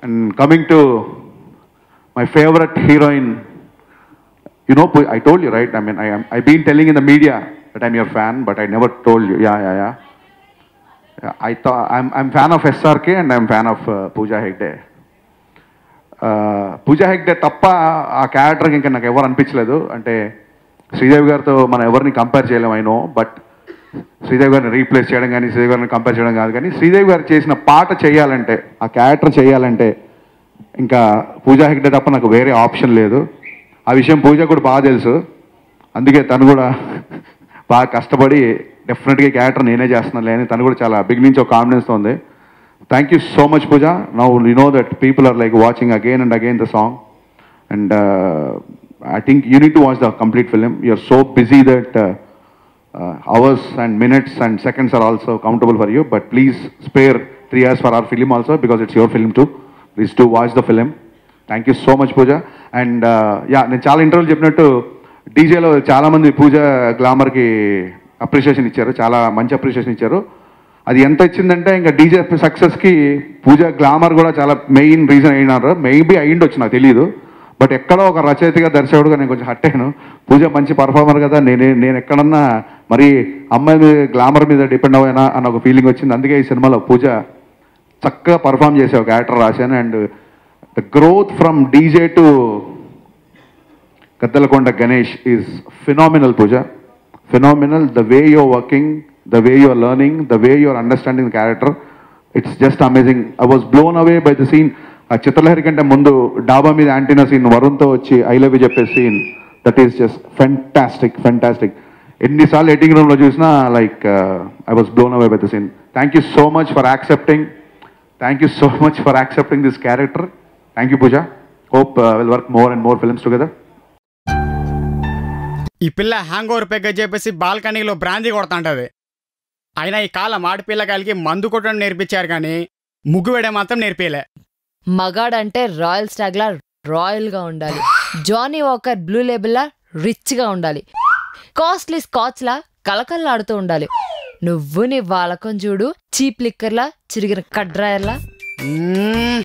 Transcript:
And coming to my favorite heroine, you know, I told you, right? I mean, I am, I've been telling in the media that I'm your fan, but I never told you. Yeah, yeah, yeah. yeah I thought I'm, I'm fan of SRK and I'm fan of uh, Pooja Hegde. పూజా హెగ్డే తప్ప ఆ క్యారెక్టర్కి ఇంకా నాకు ఎవరు అనిపించలేదు అంటే శ్రీదేవి గారితో మనం ఎవరిని కంపేర్ చేయలేము అయినో బట్ శ్రీదేవి గారిని రీప్లేస్ చేయడం కానీ శ్రీదేవి గారిని కంపేర్ చేయడం కాదు కానీ శ్రీదేవి గారు చేసిన పాట చేయాలంటే ఆ క్యారెక్టర్ చేయాలంటే ఇంకా పూజా హెగ్డే తప్ప నాకు వేరే ఆప్షన్ లేదు ఆ విషయం పూజ కూడా బాగా తెలుసు అందుకే తను కూడా బాగా కష్టపడి డెఫినెట్గా ఈ క్యారెక్టర్ నేనే చేస్తున్నాను లేని తను కూడా చాలా బిగ్ నుంచి ఒక కాన్ఫిడెన్స్తో ఉంది thank you so much Pooja now you know that people are like watching again and again the song and I think you need to watch the complete film you're so busy that hours and minutes and seconds are also countable for you but please spare three hours for our film also because it's your film too please to watch the film thank you so much puja and yeah నేను చాలా ఇంటర్వ్యూలు చెప్పినట్టు డీజేలో చాలామంది పూజ గ్లామర్కి appreciation ఇచ్చారు చాలా మంచి appreciation ఇచ్చారు అది ఎంత ఇచ్చిందంటే ఇంకా డీజే సక్సెస్కి పూజ గ్లామర్ కూడా చాలా మెయిన్ రీజన్ అయినారు మేబీ అయ్యిండొచ్చు నాకు తెలియదు బట్ ఎక్కడో ఒక రచయితగా దర్శకుడుగా నేను కొంచెం హట్ అయ్యాను పూజ మంచి పర్ఫార్మర్ కదా నేను నేను ఎక్కడన్నా మరి అమ్మాయి మీద గ్లామర్ మీద డిపెండ్ అవ్వనా అన్న ఒక ఫీలింగ్ వచ్చింది అందుకే ఈ సినిమాలో పూజ చక్కగా పర్ఫామ్ చేసే ఒక క్యారెక్టర్ రాశాను and the growth from DJ to Kaddalakonda Ganesh is phenomenal, Pooja. Phenomenal. The way you're working, the way you're learning, the way you're understanding the character, it's just amazing. I was blown away by the scene. ఆ చిత్రలహరి కంటే ముందు డాబా మీద antenna scene వరుణ్తో వచ్చి I love you చెప్పే scene that is just fantastic fantastic ఎన్నిసార్లు editing రూమ్లో చూసినా like I was blown away by the scene thank you so much for accepting thank you so much for accepting this character thank you Pooja hope will work more and more films together ఈ పిల్ల hang over పెగ్గ చెప్పేసి బాల్కనీలో brandy కొడతాంటది అయినా ఈ కాలం ఆడపిల్లకాయలకి మందు కొట్టడం నేర్పించారు కానీ ముగ్గు వేయడం మాత్రం నేర్పియలే మగాడంటే రాయల్ స్టాగ్లా రాయల్గా ఉండాలి జానీ వాకర్ బ్లూ లేబుల్లా రిచ్గా ఉండాలి కాస్ట్లీ స్కాచ్లా కలకల్లాడుతూ ఉండాలి నువ్వు నీ వాలకం చూడు చీప్ లిక్కర్లా చిరిగిన కడ్రాయర్లా మ్మ్.